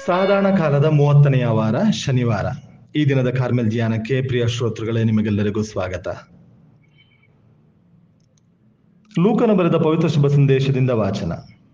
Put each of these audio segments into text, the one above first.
ಸಾಧಾರಣ ಕಾಲದ ಮೂವತ್ತನೆಯ ವಾರ ಶನಿವಾರ ಈ ದಿನದ ಕಾರ್ಮೆಲ್ ಧ್ಯಾನಕ್ಕೆ ಪ್ರಿಯ ಶ್ರೋತೃಗಳೇ ನಿಮಗೆಲ್ಲರಿಗೂ ಸ್ವಾಗತ ಲೂಕನ ಬರೆದ ಪವಿತ್ರ ಶುಭ ಸಂದೇಶದಿಂದ ವಾಚನ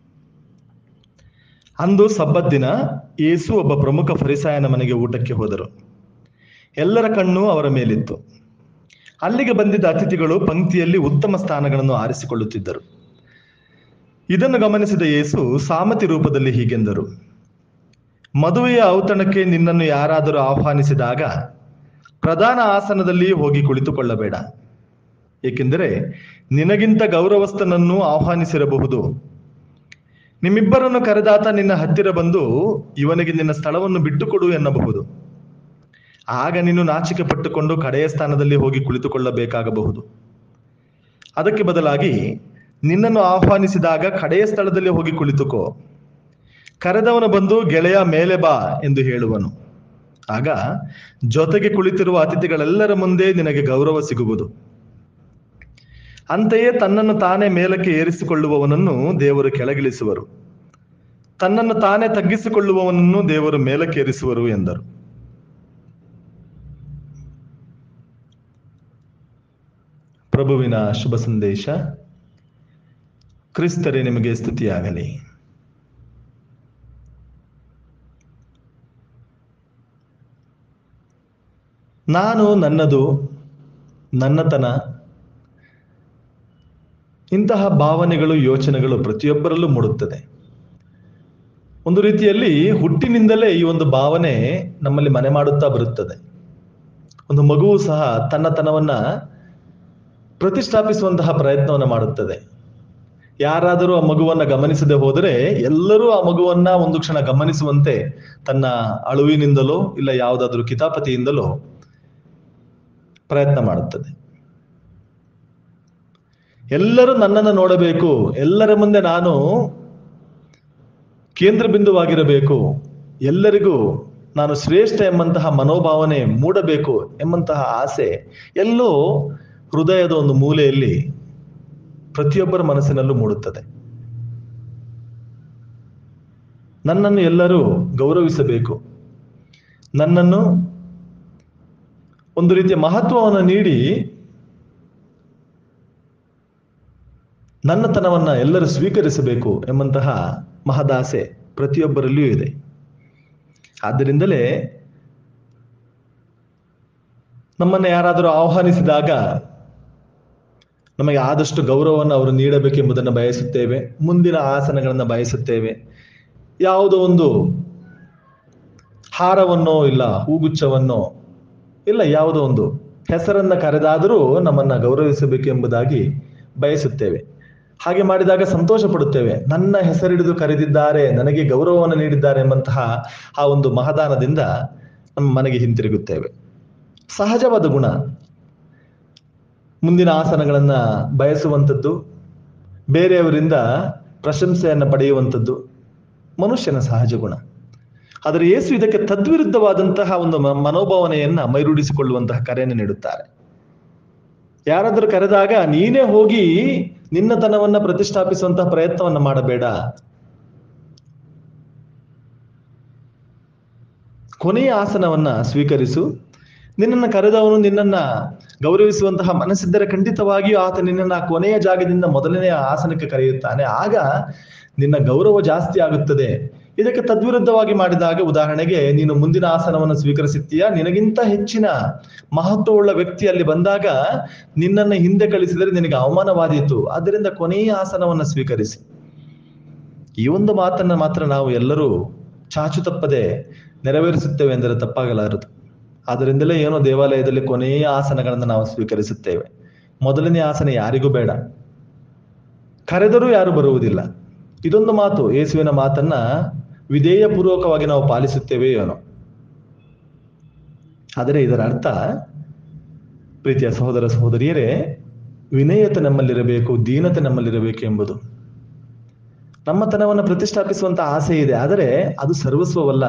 ಅಂದು ಸಬ್ಬತ್ ದಿನ ಯೇಸು ಒಬ್ಬ ಪ್ರಮುಖ ಫರಿಸಾಯನ ಮನೆಗೆ ಊಟಕ್ಕೆ ಹೋದರು ಎಲ್ಲರ ಕಣ್ಣು ಅವರ ಮೇಲಿತ್ತು ಅಲ್ಲಿಗೆ ಬಂದಿದ್ದ ಅತಿಥಿಗಳು ಪಂಕ್ತಿಯಲ್ಲಿ ಉತ್ತಮ ಸ್ಥಾನಗಳನ್ನು ಆರಿಸಿಕೊಳ್ಳುತ್ತಿದ್ದರು ಇದನ್ನು ಗಮನಿಸಿದ ಯೇಸು ಸಾಮತಿ ರೂಪದಲ್ಲಿ ಹೀಗೆಂದರು ಮದುವೆಯ ಔತಣಕ್ಕೆ ನಿನ್ನನ್ನು ಯಾರಾದರೂ ಆಹ್ವಾನಿಸಿದಾಗ ಪ್ರಧಾನ ಆಸನದಲ್ಲಿ ಹೋಗಿ ಕುಳಿತುಕೊಳ್ಳಬೇಡ ಏಕೆಂದರೆ ನಿನಗಿಂತ ಗೌರವಸ್ಥನನ್ನು ಆಹ್ವಾನಿಸಿರಬಹುದು ನಿಮ್ಮಿಬ್ಬರನ್ನು ಕರೆದಾತ ನಿನ್ನ ಹತ್ತಿರ ಬಂದು ಇವನಿಗೆ ನಿನ್ನ ಸ್ಥಳವನ್ನು ಬಿಟ್ಟುಕೊಡು ಎನ್ನಬಹುದು ಆಗ ನೀನು ನಾಚಿಕೆ ಪಟ್ಟುಕೊಂಡು ಕಡೆಯ ಸ್ಥಾನದಲ್ಲಿ ಹೋಗಿ ಕುಳಿತುಕೊಳ್ಳಬೇಕಾಗಬಹುದು ಅದಕ್ಕೆ ಬದಲಾಗಿ ನಿನ್ನನ್ನು ಆಹ್ವಾನಿಸಿದಾಗ ಕಡೆಯ ಸ್ಥಳದಲ್ಲಿ ಹೋಗಿ ಕುಳಿತುಕೋ ಕರೆದವನು ಬಂದು ಗೆಳೆಯ ಮೇಲೆ ಬಾ ಎಂದು ಹೇಳುವನು ಆಗ ಜೊತೆಗೆ ಕುಳಿತಿರುವ ಅತಿಥಿಗಳೆಲ್ಲರ ಮುಂದೆ ನಿನಗೆ ಗೌರವ ಸಿಗುವುದು ಅಂತೆಯೇ ತನ್ನನ್ನು ತಾನೇ ಮೇಲಕ್ಕೆ ಏರಿಸಿಕೊಳ್ಳುವವನನ್ನು ದೇವರು ಕೆಳಗಿಳಿಸುವರು ತನ್ನನ್ನು ತಾನೇ ತಗ್ಗಿಸಿಕೊಳ್ಳುವವನನ್ನು ದೇವರು ಮೇಲಕ್ಕೇರಿಸುವರು ಎಂದರು ಪ್ರಭುವಿನ ಶುಭ ಸಂದೇಶ ಕ್ರಿಸ್ತರೇ ನಿಮಗೆ ಸ್ತುತಿಯಾಗಲಿ ನಾನು ನನ್ನದು ನನ್ನತನ ಇಂತಹ ಭಾವನೆಗಳು ಯೋಚನೆಗಳು ಪ್ರತಿಯೊಬ್ಬರಲ್ಲೂ ಮೂಡುತ್ತದೆ ಒಂದು ರೀತಿಯಲ್ಲಿ ಹುಟ್ಟಿನಿಂದಲೇ ಈ ಒಂದು ಭಾವನೆ ನಮ್ಮಲ್ಲಿ ಮನೆ ಮಾಡುತ್ತಾ ಬರುತ್ತದೆ ಒಂದು ಮಗುವು ಸಹ ತನ್ನತನವನ್ನ ಪ್ರತಿಷ್ಠಾಪಿಸುವಂತಹ ಪ್ರಯತ್ನವನ್ನು ಮಾಡುತ್ತದೆ ಯಾರಾದರೂ ಆ ಮಗುವನ್ನ ಗಮನಿಸದೆ ಹೋದರೆ ಎಲ್ಲರೂ ಆ ಮಗುವನ್ನ ಒಂದು ಕ್ಷಣ ಗಮನಿಸುವಂತೆ ತನ್ನ ಅಳುವಿನಿಂದಲೋ ಇಲ್ಲ ಯಾವುದಾದ್ರೂ ಕಿತಾಪತಿಯಿಂದಲೋ ಪ್ರಯತ್ನ ಮಾಡುತ್ತದೆ ಎಲ್ಲರೂ ನನ್ನನ್ನು ನೋಡಬೇಕು ಎಲ್ಲರ ಮುಂದೆ ನಾನು ಕೇಂದ್ರ ಬಿಂದುವಾಗಿರಬೇಕು ಎಲ್ಲರಿಗೂ ನಾನು ಶ್ರೇಷ್ಠ ಎಂಬಂತಹ ಮನೋಭಾವನೆ ಮೂಡಬೇಕು ಎಂಬಂತಹ ಆಸೆ ಎಲ್ಲೋ ಹೃದಯದ ಒಂದು ಮೂಲೆಯಲ್ಲಿ ಪ್ರತಿಯೊಬ್ಬರ ಮನಸ್ಸಿನಲ್ಲೂ ಮೂಡುತ್ತದೆ ನನ್ನನ್ನು ಎಲ್ಲರೂ ಗೌರವಿಸಬೇಕು ನನ್ನನ್ನು ಒಂದು ರೀತಿಯ ಮಹತ್ವವನ್ನು ನೀಡಿ ನನ್ನತನವನ್ನ ಎಲ್ಲರೂ ಸ್ವೀಕರಿಸಬೇಕು ಎಂಬಂತಹ ಮಹದಾಸೆ ಪ್ರತಿಯೊಬ್ಬರಲ್ಲಿಯೂ ಇದೆ ಆದ್ದರಿಂದಲೇ ನಮ್ಮನ್ನು ಯಾರಾದರೂ ಆಹ್ವಾನಿಸಿದಾಗ ನಮಗೆ ಆದಷ್ಟು ಗೌರವವನ್ನು ಅವರು ನೀಡಬೇಕೆಂಬುದನ್ನು ಬಯಸುತ್ತೇವೆ ಮುಂದಿನ ಆಸನಗಳನ್ನು ಬಯಸುತ್ತೇವೆ ಯಾವುದೋ ಒಂದು ಹಾರವನ್ನೋ ಇಲ್ಲ ಹೂಗುಚ್ಛವನ್ನೋ ಇಲ್ಲ ಯಾವುದೋ ಒಂದು ಹೆಸರನ್ನ ಕರೆದಾದರೂ ನಮ್ಮನ್ನ ಗೌರವಿಸಬೇಕೆಂಬುದಾಗಿ ಬಯಸುತ್ತೇವೆ ಹಾಗೆ ಮಾಡಿದಾಗ ಸಂತೋಷ ಪಡುತ್ತೇವೆ ನನ್ನ ಹೆಸರಿಡಿದು ಕರೆದಿದ್ದಾರೆ ನನಗೆ ಗೌರವವನ್ನು ನೀಡಿದ್ದಾರೆ ಎಂಬಂತಹ ಆ ಒಂದು ಮಹದಾನದಿಂದ ನಮ್ಮ ಮನೆಗೆ ಹಿಂತಿರುಗುತ್ತೇವೆ ಸಹಜವಾದ ಗುಣ ಮುಂದಿನ ಆಸನಗಳನ್ನ ಬಯಸುವಂಥದ್ದು ಬೇರೆಯವರಿಂದ ಪ್ರಶಂಸೆಯನ್ನು ಪಡೆಯುವಂಥದ್ದು ಮನುಷ್ಯನ ಸಹಜ ಗುಣ ಆದರೆ ಯೇಸು ಇದಕ್ಕೆ ತದ್ವಿರುದ್ಧವಾದಂತಹ ಒಂದು ಮನೋಭಾವನೆಯನ್ನ ಮೈರೂಡಿಸಿಕೊಳ್ಳುವಂತಹ ಕರೆಯನ್ನು ನೀಡುತ್ತಾರೆ ಯಾರಾದರೂ ಕರೆದಾಗ ನೀನೇ ಹೋಗಿ ನಿನ್ನತನವನ್ನ ಪ್ರತಿಷ್ಠಾಪಿಸುವಂತಹ ಪ್ರಯತ್ನವನ್ನ ಮಾಡಬೇಡ ಕೊನೆಯ ಆಸನವನ್ನ ಸ್ವೀಕರಿಸು ನಿನ್ನನ್ನು ಕರೆದವನು ನಿನ್ನನ್ನ ಗೌರವಿಸುವಂತಹ ಮನಸ್ಸಿದ್ದರೆ ಖಂಡಿತವಾಗಿಯೂ ಆತ ನಿನ್ನನ್ನು ಆ ಕೊನೆಯ ಜಾಗದಿಂದ ಮೊದಲನೆಯ ಆಸನಕ್ಕೆ ಕರೆಯುತ್ತಾನೆ ಆಗ ನಿನ್ನ ಗೌರವ ಜಾಸ್ತಿ ಆಗುತ್ತದೆ ಇದಕ್ಕೆ ತದ್ವಿರುದ್ಧವಾಗಿ ಮಾಡಿದಾಗ ಉದಾಹರಣೆಗೆ ನೀನು ಮುಂದಿನ ಆಸನವನ್ನು ಸ್ವೀಕರಿಸುತ್ತೀಯಾ ನಿನಗಿಂತ ಹೆಚ್ಚಿನ ಮಹತ್ವವುಳ್ಳ ವ್ಯಕ್ತಿ ಅಲ್ಲಿ ಬಂದಾಗ ನಿನ್ನನ್ನು ಹಿಂದೆ ಕಳಿಸಿದರೆ ನಿನಗೆ ಅವಮಾನವಾದೀತು ಆದ್ದರಿಂದ ಕೊನೆಯ ಆಸನವನ್ನು ಸ್ವೀಕರಿಸಿ ಈ ಒಂದು ಮಾತನ್ನ ಮಾತ್ರ ನಾವು ಎಲ್ಲರೂ ಚಾಚು ತಪ್ಪದೆ ನೆರವೇರಿಸುತ್ತೇವೆ ಎಂದರೆ ತಪ್ಪಾಗಲಾರದು ಆದ್ದರಿಂದಲೇ ಏನೋ ದೇವಾಲಯದಲ್ಲಿ ಕೊನೆಯ ಆಸನಗಳನ್ನು ನಾವು ಸ್ವೀಕರಿಸುತ್ತೇವೆ ಮೊದಲನೇ ಆಸನ ಯಾರಿಗೂ ಬೇಡ ಕರೆದರೂ ಯಾರು ಬರುವುದಿಲ್ಲ ಇದೊಂದು ಮಾತು ಯೇಸುವಿನ ಮಾತನ್ನ ವಿಧೇಯ ಪೂರ್ವಕವಾಗಿ ನಾವು ಪಾಲಿಸುತ್ತೇವೆ ಏನೋ ಆದರೆ ಇದರ ಅರ್ಥ ಪ್ರೀತಿಯ ಸಹೋದರ ಸಹೋದರಿಯರೇ ವಿನಯತೆ ನಮ್ಮಲ್ಲಿರಬೇಕು ದೀನತೆ ನಮ್ಮಲ್ಲಿರಬೇಕು ಎಂಬುದು ನಮ್ಮತನವನ್ನು ಪ್ರತಿಷ್ಠಾಪಿಸುವಂತ ಆಸೆ ಇದೆ ಆದರೆ ಅದು ಸರ್ವಸ್ವವಲ್ಲ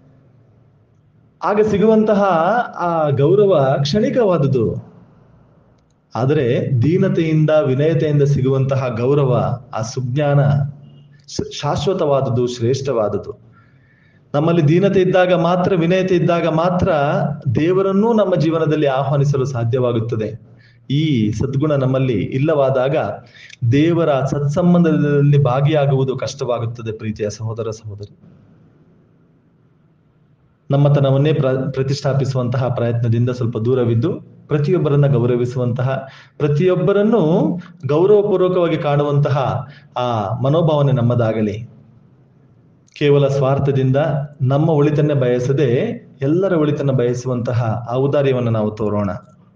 ಆಗ ಸಿಗುವಂತಹ ಆ ಗೌರವ ಕ್ಷಣಿಕವಾದುದು ಆದರೆ ದೀನತೆಯಿಂದ ವಿನಯತೆಯಿಂದ ಸಿಗುವಂತಹ ಗೌರವ ಆ ಸುಜ್ಞಾನ ಶ- ಶಾಶ್ವತವಾದುದು ಶ್ರೇಷ್ಠವಾದುದು ನಮ್ಮಲ್ಲಿ ದೀನತೆ ಇದ್ದಾಗ ಮಾತ್ರ ವಿನಯತೆ ಇದ್ದಾಗ ಮಾತ್ರ ದೇವರನ್ನೂ ನಮ್ಮ ಜೀವನದಲ್ಲಿ ಆಹ್ವಾನಿಸಲು ಸಾಧ್ಯವಾಗುತ್ತದೆ ಈ ಸದ್ಗುಣ ನಮ್ಮಲ್ಲಿ ಇಲ್ಲವಾದಾಗ ದೇವರ ಸತ್ಸಂಬಂಧದಲ್ಲಿ ಭಾಗಿಯಾಗುವುದು ಕಷ್ಟವಾಗುತ್ತದೆ ಪ್ರೀತಿಯ ಸಹೋದರ ಸಹೋದರಿ ನಮ್ಮತನವನ್ನೇ ಪ್ರ ಪ್ರತಿಷ್ಠಾಪಿಸುವಂತಹ ಪ್ರಯತ್ನದಿಂದ ಸ್ವಲ್ಪ ದೂರವಿದ್ದು ಪ್ರತಿಯೊಬ್ಬರನ್ನ ಗೌರವಿಸುವಂತಹ ಪ್ರತಿಯೊಬ್ಬರನ್ನು ಗೌರವಪೂರ್ವಕವಾಗಿ ಕಾಣುವಂತಹ ಆ ಮನೋಭಾವನೆ ನಮ್ಮದಾಗಲಿ ಕೇವಲ ಸ್ವಾರ್ಥದಿಂದ ನಮ್ಮ ಒಳಿತನ್ನೇ ಬಯಸದೆ ಎಲ್ಲರ ಒಳಿತನ್ನ ಬಯಸುವಂತಹ ಔದಾರ್ಯವನ್ನು ನಾವು ತೋರೋಣ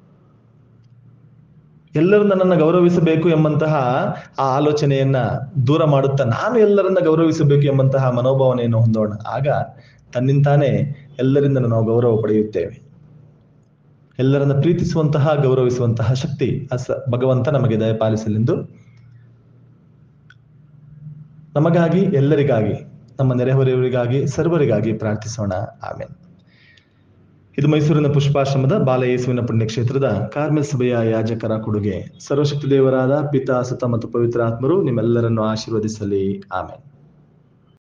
ಎಲ್ಲರೂ ನನ್ನನ್ನು ಗೌರವಿಸಬೇಕು ಎಂಬಂತಹ ಆ ಆಲೋಚನೆಯನ್ನ ದೂರ ಮಾಡುತ್ತಾ ನಾನು ಎಲ್ಲರನ್ನ ಗೌರವಿಸಬೇಕು ಎಂಬಂತಹ ಮನೋಭಾವನೆಯನ್ನು ಹೊಂದೋಣ ಆಗ ತನ್ನಿಂತಾನೇ ಎಲ್ಲರಿಂದ ನಾವು ಗೌರವ ಪಡೆಯುತ್ತೇವೆ ಎಲ್ಲರನ್ನ ಪ್ರೀತಿಸುವಂತಹ ಗೌರವಿಸುವಂತಹ ಶಕ್ತಿ ಅಸ ಭಗವಂತ ನಮಗೆ ದಯಪಾಲಿಸಲೆಂದು ನಮಗಾಗಿ ಎಲ್ಲರಿಗಾಗಿ ನಮ್ಮ ನೆರೆಹೊರೆಯವರಿಗಾಗಿ ಸರ್ವರಿಗಾಗಿ ಪ್ರಾರ್ಥಿಸೋಣ ಆಮೇಲೆ ಇದು ಮೈಸೂರಿನ ಪುಷ್ಪಾಶ್ರಮದ ಬಾಲಯೇಸುವಿನ ಪುಣ್ಯಕ್ಷೇತ್ರದ ಕಾರ್ಮೆಲ್ ಸಭೆಯ ಯಾಜಕರ ಕೊಡುಗೆ ಸರ್ವಶಕ್ತಿ ದೇವರಾದ ಪಿತಾ ಸುತ ಮತ್ತು ಪವಿತ್ರ ಆತ್ಮರು ನಿಮ್ಮೆಲ್ಲರನ್ನು ಆಶೀರ್ವದಿಸಲಿ ಆಮೇಲೆ